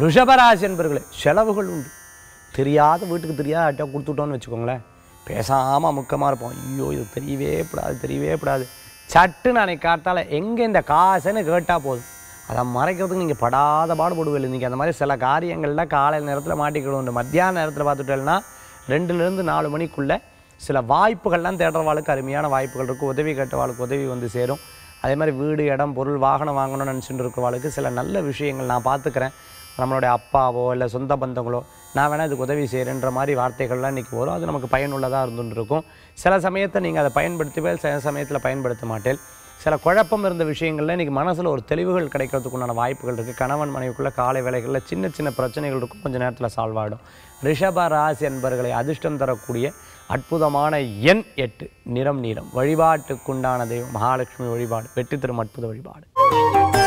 ரிஷபராசி என்பர்களே செலவுகள் உண்டு தெரியாத வீட்டுக்கு தெரியாத அட்டை கொடுத்துட்டோன்னு வச்சுக்கோங்களேன் பேசாமல் அமுக்கமாக இருப்போம் ஐயோ இது தெரியவே கூடாது தெரியவே கூடாது சட்டுன்னு அன்னைக்கு காத்தால எங்கே இந்த காசுன்னு கேட்டால் போதும் அதை மறைக்கிறதுக்கு நீங்கள் படாத பாடுபடுவில்லை நீங்கள் அந்த மாதிரி சில காரியங்களில் காலையில் நேரத்தில் மாட்டிக்கிடுவோம் இந்த மத்தியான நேரத்தில் பார்த்துட்டேன்னா ரெண்டுலேருந்து நாலு மணிக்குள்ளே சில வாய்ப்புகள்லாம் தேடுறவாளுக்கு அருமையான வாய்ப்புகள் இருக்கும் உதவி கேட்டவாளுக்கு உதவி வந்து சேரும் அதே மாதிரி வீடு இடம் பொருள் வாகனம் வாங்கணும்னு நினச்சிட்டு இருக்கிறவாளுக்கு சில நல்ல விஷயங்கள் நான் பார்த்துக்கிறேன் நம்மளுடைய அப்பாவோ இல்லை சொந்த பந்தங்களோ நான் வேணால் இதுக்கு உதவி செய்கிறேன்ற மாதிரி வார்த்தைகள்லாம் இன்றைக்கி வரும் அது நமக்கு பயனுள்ளதாக இருந்துட்டு இருக்கும் சில சமயத்தை நீங்கள் அதை பயன்படுத்துவேன் சில சமயத்தில் பயன்படுத்த மாட்டேன் சில குழப்பம் இருந்த விஷயங்களில் இன்றைக்கி மனசில் ஒரு தெளிவுகள் கிடைக்கிறதுக்கு உண்டான வாய்ப்புகள் இருக்குது கணவன் மனைவிக்குள்ளே காலை வேலைகளில் சின்ன சின்ன பிரச்சனைகள் இருக்கும் கொஞ்சம் நேரத்தில் சால்வ் ஆகிடும் ரிஷப ராசி என்பர்களை அதிர்ஷ்டம் தரக்கூடிய அற்புதமான எண் எட்டு நிறம் நீளம் வழிபாட்டுக்குண்டான தெய்வம் மகாலட்சுமி வழிபாடு வெற்றி தரும் அற்புத வழிபாடு